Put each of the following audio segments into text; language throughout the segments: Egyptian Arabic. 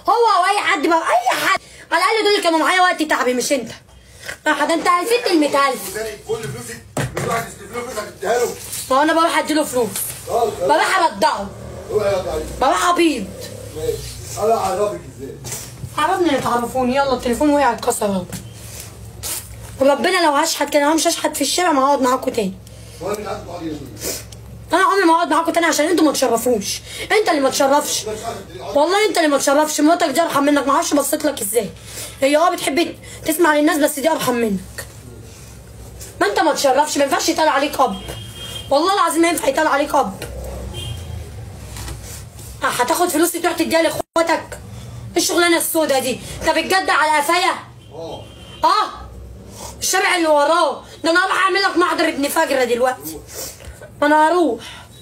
هو او اي حد بقى اي حد على الاقل دول اللي كانوا معايا وقت تعبي مش انت راح ده انت الفت ال 100000 تاني كل فلوسك من واحد يستلف له فلوسك اديها له ما هو انا بروح اديله فلوس خلاص بروح ابدعه روح يا ضعيف بروح ابيض ماشي انا اعرفك ازاي عرفني اللي تعرفوني يلا التليفون وقع اتكسر اهو وربنا لو هشحت كده انا مش هشحت في الشارع ما هقعد معاكم تاني وانا مش عارف تقعد يمين انا عمري ما هقعد معاكم تاني عشان انتوا ما تشرفوش انت اللي ما تشرفش والله انت اللي ما تشرفش مراتك دي ارحم منك ما اعرفش بصيت لك ازاي هي اه بتحب تسمع للناس بس دي ارحم منك ما انت ما تشرفش ما ينفعش يتقال عليك اب والله العظيم ما ينفع يتقال عليك اب اه، هتاخد فلوسي تروح تديها لاخواتك ايه الشغلانه السودا دي انت بتجدع على قفايا اه اه الشارع اللي وراه ده انا هروح اعمل لك محضر ابن فجره دلوقتي انا هروح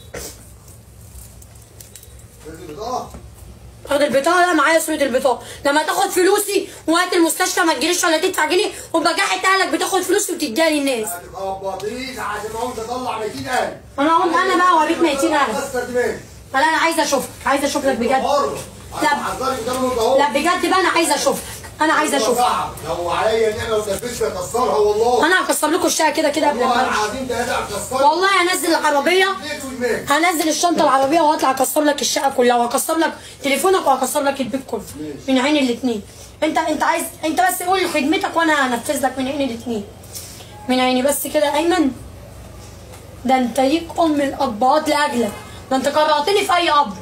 لازم بطاقه اخد البطاقه لا معايا صوره البطاقه لما تاخد فلوسي وقت المستشفى ما تجيليش ولا تدفع جنيه وبجاحة اهلك بتاخد فلوسي وتديها للناس هتبقى بطيخ عشان اقوم تطلع 200000 انا اقوم انا بقى اوريك 200000 كسر دماغي لا انا عايزه اشوفك عايزه اشوف لك بجد حر لا. حذرك قدام النقطه اهو لا بجد بقى انا عايزه اشوفك انا عايزه اشوفك صعب. لو عليا نعمه وتنفذت اكسرها والله انا هكسر لكم الشقه كده كده قبل والله ما امشي العظيم ده انا هكسرها والله هنزل العربيه ايديك ودماغك هنزل الشنطه العربيه وهطلع اكسر لك الشقه كلها وهكسر لك تليفونك وهكسر لك البيت كله من عين الاثنين انت انت عايز انت بس قول خدمتك وانا هنفذ لك من عين الاثنين من عيني بس كده ايمن ده انت ليك ام الابات لاجلك ده انت كرهتني في اي اب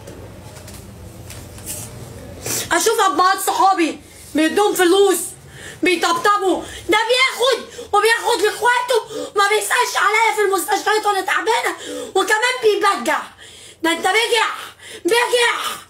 اشوف ابهات صحابي بيدوم فلوس بيطبطبوا ده بياخد وبياخد لاخواته ما بيسالش عليا في المستشفيات وانا تعبانه وكمان بيبجع ده انت بجع بجع